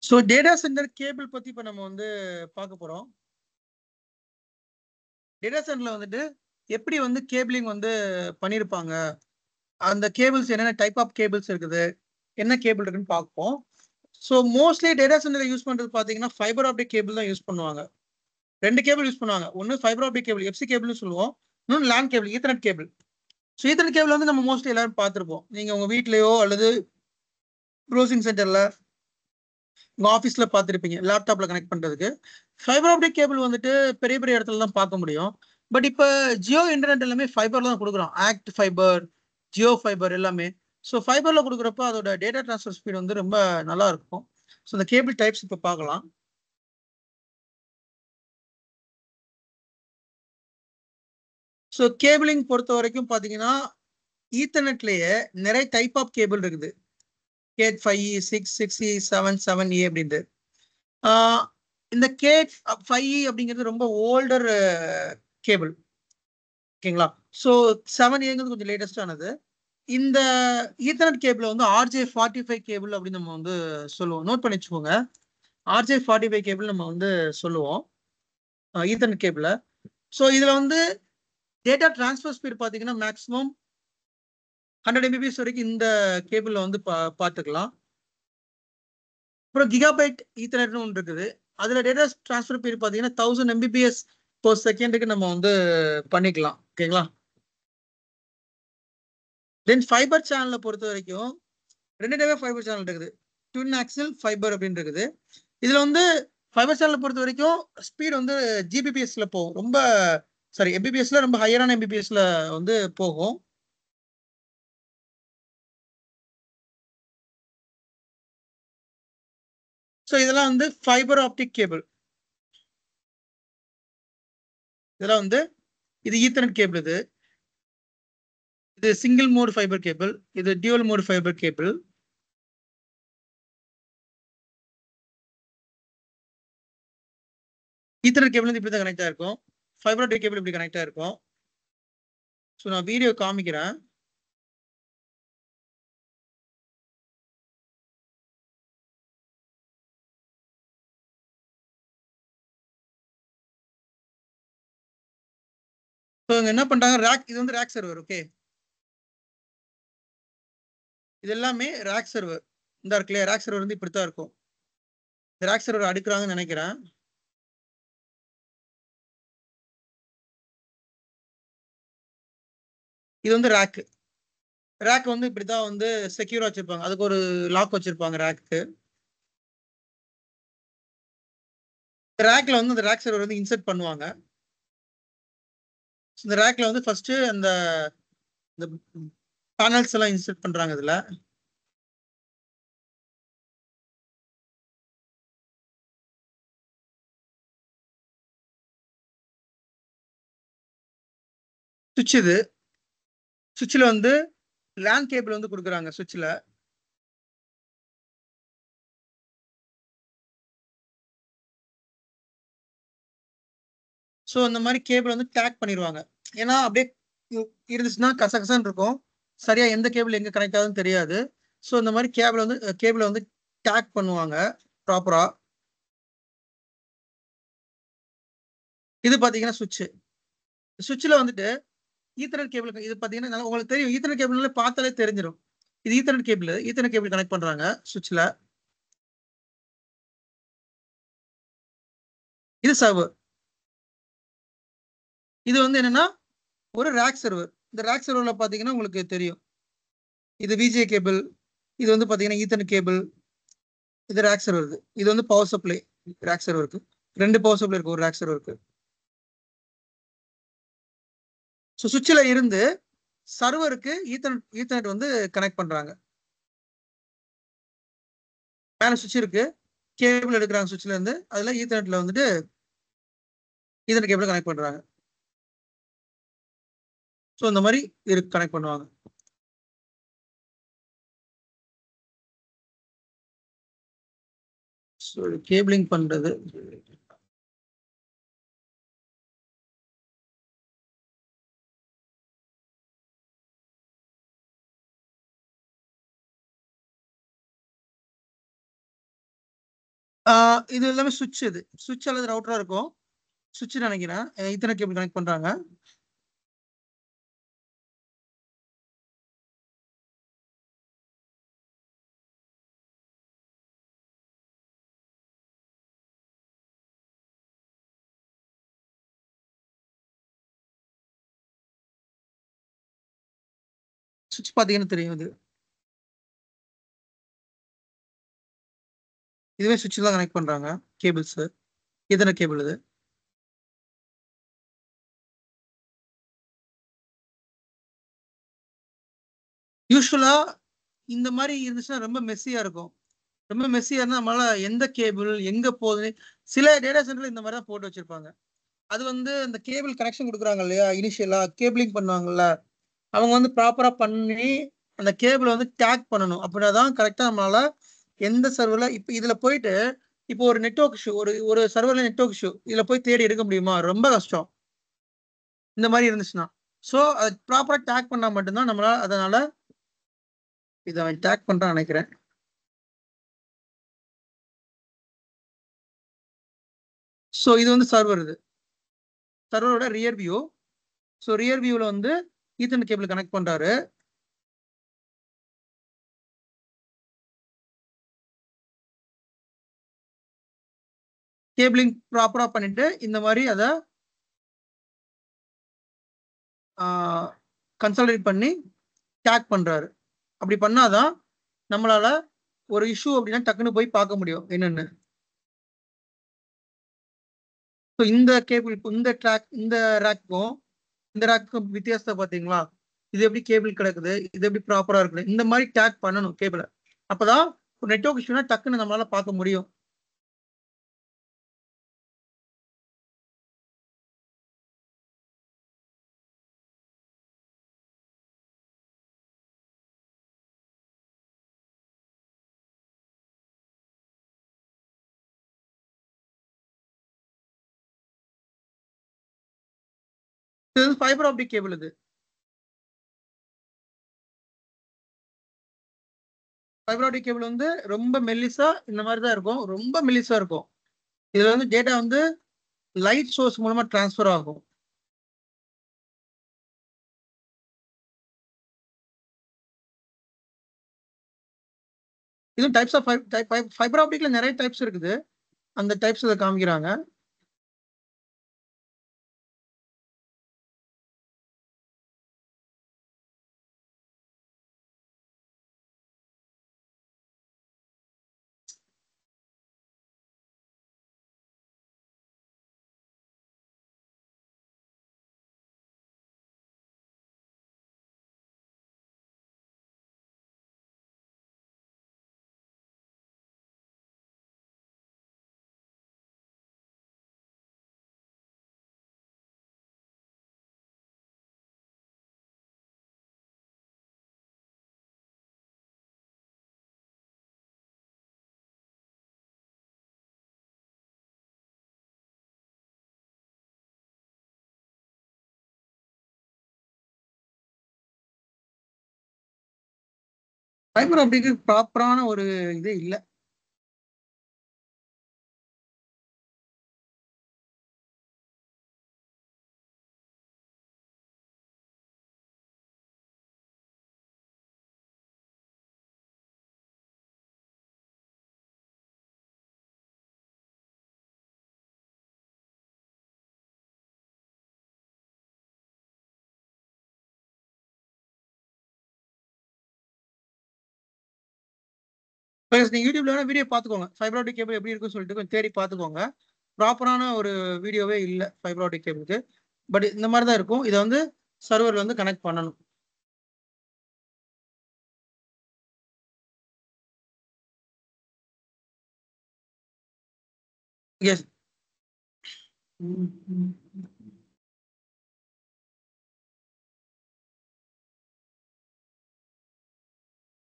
so data centre cable பத்தி இப்போ நம்ம வந்து பார்க்க போறோம் டேட்டா சென்டர்ல வந்துட்டு எப்படி வந்து கேபிளிங் வந்து பண்ணியிருப்பாங்க அந்த கேபிள்ஸ் என்னென்ன டைப் ஆஃப் கேபிள்ஸ் இருக்குது என்ன கேபிள் இருக்குன்னு பார்ப்போம் so mostly data centre use பண்றது பார்த்தீங்கன்னா ஃபைபர் ஆப்டிக் கேபிள் தான் யூஸ் பண்ணுவாங்க ரெண்டு கேபிள் யூஸ் பண்ணுவாங்க ஒன்று ஃபைபர் ஆப்டிக் கேபிள் எஃப்சி கேபிள்னு சொல்லுவோம் இன்னொன்று land cable Ethernet cable so Ethernet cable வந்து நம்ம மோஸ்ட்லி எல்லாரும் பார்த்துருப்போம் நீங்கள் உங்கள் வீட்லேயோ அல்லது ப்ரௌசிங் சென்டரில் உங்கள் ஆஃபீஸில் பார்த்துருப்பீங்க லேப்டாப்பில் கனெக்ட் பண்ணுறதுக்கு ஃபைபர் ஆப்டிக் கேபிள் வந்துட்டு பெரிய பெரிய இடத்துல தான் பார்க்க முடியும் பட் இப்போ ஜியோ இன்டர்நெட் எல்லாமே ஃபைபரில் தான் கொடுக்குறோம் ஆக்ட் ஃபைபர் ஜியோ ஃபைபர் எல்லாமே ஸோ ஃபைபரில் கொடுக்குறப்ப அதோட டேட்டா ட்ரான்ஸ்ஃபர் ஸ்பீட் வந்து ரொம்ப நல்லா இருக்கும் ஸோ இந்த கேபிள் டைப்ஸ் இப்போ பார்க்கலாம் ஸோ கேபிளிங் பொறுத்த வரைக்கும் பார்த்தீங்கன்னா ஈத்தர்நெட்லேயே நிறைய டைப் ஆஃப் கேபிள் இருக்குது cat five six six E seven seven A அப்படின்ட்டு இந்த கேட் ஃபைவ் அப்படிங்கிறது ரொம்ப ஓல்டர் கேபிள் ஓகேங்களா ஸோ செவன் ஏங்கிறது கொஞ்சம் லேட்டஸ்டானது இந்த ஈத்தர்நெட் கேபிள் வந்து ஆர்ஜே ஃபார்ட்டி ஃபைவ் கேபிள் அப்படின்னு நம்ம வந்து சொல்லுவோம் நோட் பண்ணி வச்சுக்கோங்க ஆர்ஜே ஃபார்ட்டி ஃபைவ் கேபிள் நம்ம வந்து சொல்லுவோம் ஈத்தர்நெட் கேபிளை ஸோ இதில் வந்து டேட்டா டிரான்ஸ்ஃபர் ஸ்பீட் பார்த்தீங்கன்னா மேக்ஸிமம் ஹண்ட்ரட் எம்பிபிஎஸ் வரைக்கும் இந்த கேபிளில் வந்து பா பார்த்துக்கலாம் அப்புறம் கிகாபைட் ஈத்தர்நெட்னு ஒன்று இருக்குது அதில் டேட்டா டிரான்ஸ்ஃபர் ஸ்பீட் பார்த்தீங்கன்னா தௌசண்ட் எம்பிபிஎஸ் பர் செகண்டுக்கு நம்ம வந்து பண்ணிக்கலாம் ஓகேங்களா தென் ஃபைபர் சேனலை பொறுத்த வரைக்கும் ரெண்டு டைப் ஃபைபர் சேனல் இருக்குது ட்வின் ஆக்சில் ஃபைபர் அப்படின்னு இருக்குது இதில் வந்து ஃபைபர் சேனலை பொறுத்த வரைக்கும் ஸ்பீட் வந்து ஜிபிபிஎஸ்ல போகும் ரொம்ப சாரி எம்பிபிஎஸ்ல ரொம்ப ஹையரான எம்பிபிஎஸ்ல வந்து போகும் ஸோ இதெல்லாம் வந்து ஃபைபர் ஆப்டிக் கேபிள் இதெல்லாம் வந்து இது ஈத்தர்நெட் கேபிள் இது இது சிங்கிள் மோட் ஃபைபர் கேபிள் இது dual mode fibre cable Ethernet cable வந்து இப்படி தான் கனெக்ட் ஆயிருக்கும் ஃபைபர் ஆப்டிக் கேபிள் இப்படி கனெக்ட் ஆயிருக்கும் ஸோ நான் வீடியோ காமிக்கிறேன் ஸோ இவங்க என்ன பண்றாங்க ரேக் இது வந்து ரேக் சர்வர் ஓகே இது எல்லாமே ரேக் சர்வர் இந்த இருக்குல்லையா ரேக் சர்வர் வந்து இப்படித்தான் இருக்கும் இந்த ரேக் சர்வர் அடுக்குறாங்கன்னு நினைக்கிறேன் இது வந்து ரேக்கு ரேக் வந்து இப்படிதான் வந்து செக்யூரா வச்சிருப்பாங்க அதுக்கு ஒரு லாக் வச்சிருப்பாங்க ரேக்கு ரேக்ல வந்து அந்த ரேக் சர்வர் வந்து இன்சர்ட் பண்ணுவாங்க இந்த ரேக்ல வந்து ஃபர்ஸ்ட் அந்த இந்த பேனல்ஸ் எல்லாம் இன்சர்ட் பண்றாங்க இதுல சுவிட்ச் இது சுவிட்சில் வந்து லேண்ட் கேபிள் வந்து கொடுக்குறாங்க சுவிட்சில் ஸோ அந்த மாதிரி கேபிள் வந்து டேக் பண்ணிடுவாங்க ஏன்னா அப்படியே இருந்துச்சுன்னா கசகசன்னு இருக்கும் சரியா எந்த கேபிள் எங்கே கனெக்ட் ஆகுதுன்னு தெரியாது ஸோ இந்த மாதிரி கேபிள் வந்து கேபிளை வந்து டேக் பண்ணுவாங்க ப்ராப்பரா இது பார்த்தீங்கன்னா சுவிட்சு சுவிட்சில் வந்துட்டு ஈத்தர்நெட் கேபிள் இது பார்த்தீங்கன்னா உங்களுக்கு தெரியும் ஈத்தர்நெட் கேபிள்ல பார்த்தாலே தெரிஞ்சிடும் இது Ethernet cable Ethernet cable connect பண்றாங்க சுவிட்சில் இது சர்வர் இது வந்து என்னன்னா ஒரு ரேக் சர்வர் இந்த ரேக் சர்வர்ல பாத்தீங்கன்னா உங்களுக்கு தெரியும் இது விஜே கேபிள் இது வந்து பாத்தீங்கன்னா ஈத்தர்நெட் கேபிள் இது ரேக் சர்வர் இது வந்து பவர் சப்ளை ரேக் சர்வருக்கு ரெண்டு பவர் சப்ளை இருக்கு ஒரு ரேக் சர்வருக்கு ஸோ சுவிட்சில் இருந்து சர்வருக்கு ஈத்தர்நெட் ஈத்தர்நெட் வந்து கனெக்ட் பண்றாங்க மேலே சுவிட்ச் இருக்கு கேபிள் எடுக்கிறாங்க சுவிட்ச்ல இருந்து அதுல ஈத்தர்நெட்ல வந்துட்டு ஈத்தர்நெட் கேபிள் கனெக்ட் பண்றாங்க ஸோ இந்த மாதிரி இருக்கு கனெக்ட் பண்ணுவாங்க ஸோ கேபிளிங் பண்றது ஆஹ் இது எல்லாமே சுவிட்ச் இது சுவிட்ச் அல்லது ரவுட்டரா இருக்கும் சுவிட்ச் நினைக்கிறேன் இத்தனை கேபிள் கனெக்ட் பண்றாங்க சுவிட்ச் பாத்தீங்கன்னா தெரியும் இது இதுவே சுவிட்ச் தான் கனெக்ட் பண்றாங்க கேபிள்ஸ் எத்தனை கேபிள் இது யூஸ்வலா இந்த மாதிரி இருந்துச்சுன்னா ரொம்ப மெஸ்ஸியா இருக்கும் ரொம்ப மெஸ்ஸியா இருந்தா நம்மளால எந்த கேபிள் எங்க போகுது சில டேட்டா சென்டர்ல இந்த மாதிரி தான் போட்டு வச்சிருப்பாங்க அது வந்து இந்த கேபிள் கனெக்ஷன் கொடுக்குறாங்க இல்லையா இனிஷியலா கேபிளிங் பண்ணுவாங்கல்ல அவங்க வந்து ப்ராப்பரா பண்ணி அந்த கேபிள் வந்து டேக் பண்ணணும் அப்படின்னா தான் கரெக்டா நம்மளால எந்த சர்வர்ல இப்போ இதுல போயிட்டு இப்போ ஒரு நெட்வொர்க் இஷ்யூ ஒரு ஒரு சர்வர்ல நெட்வொர்க் இஷ்யூ இதுல போய் தேடி எடுக்க முடியுமா ரொம்ப கஷ்டம் இந்த மாதிரி இருந்துச்சுன்னா ஸோ அது ப்ராப்பரா டேக் பண்ணா மட்டும்தான் நம்மளால அதனால இதை அவன் டேக் பண்றான்னு நினைக்கிறேன் ஸோ இது வந்து சர்வர் இது சர்வரோட ரியர் வியூ ஸோ ரியர் வியூவில் வந்து ஈத்தன் கேபிள் கனெக்ட் பண்றாரு கேபிளிங் ப்ராப்பரா பண்ணிட்டு இந்த மாதிரி அதை கன்சல்டேட் பண்ணி டேக் பண்றாரு அப்படி பண்ணாதான் நம்மளால ஒரு இஷ்யூ அப்படின்னா டக்குன்னு போய் பார்க்க முடியும் என்னன்னு ஸோ இந்த கேபிள் இந்த ட்ராக் இந்த ரேக்கும் இந்த ரேக்கும் வித்தியாசத்தை பார்த்தீங்களா இது எப்படி கேபிள் கிடக்குது இது எப்படி ப்ராப்பரா இருக்குது இந்த மாதிரி டேக் பண்ணணும் கேபிளை அப்பதான் ஒரு நெட்ஒர்க் இஷ்யூனா டக்குன்னு நம்மளால பார்க்க முடியும் இது வந்து ஃபைபர் ஆப்டிக் கேபிள் இது ஃபைபர் ஆப்டிக் கேபிள் வந்து ரொம்ப மெல்லிசா இந்த மாதிரி தான் இருக்கும் ரொம்ப மெல்லிசா இருக்கும் இதுல வந்து டேட்டா வந்து லைட் சோர்ஸ் மூலமா டிரான்ஸ்ஃபர் ஆகும் இது டைப்ஸ் ஆஃப் ஃபைபர் ஆப்டிக்ல நிறைய டைப்ஸ் இருக்குது அந்த டைப்ஸ் இதை காமிக்கிறாங்க ஃபைபர் ஆப்டிக்கு ப்ராப்பரான ஒரு இது இல்ல ப்ளஸ் நீங்க யூடியூப்ல வேணா வீடியோ பார்த்துக்கோங்க ஃபைபர் ஆப்டிக் கேபிள் எப்படி இருக்குன்னு சொல்லிட்டு கொஞ்சம் தேடி பார்த்துக்கோங்க ப்ராப்பரான ஒரு வீடியோவே இல்லை ஃபைபர் ஆப்டிக் கேபிளுக்கு பட் இந்த மாதிரி தான் இருக்கும் இதை வந்து சர்வர்ல வந்து கனெக்ட் பண்ணணும் எஸ்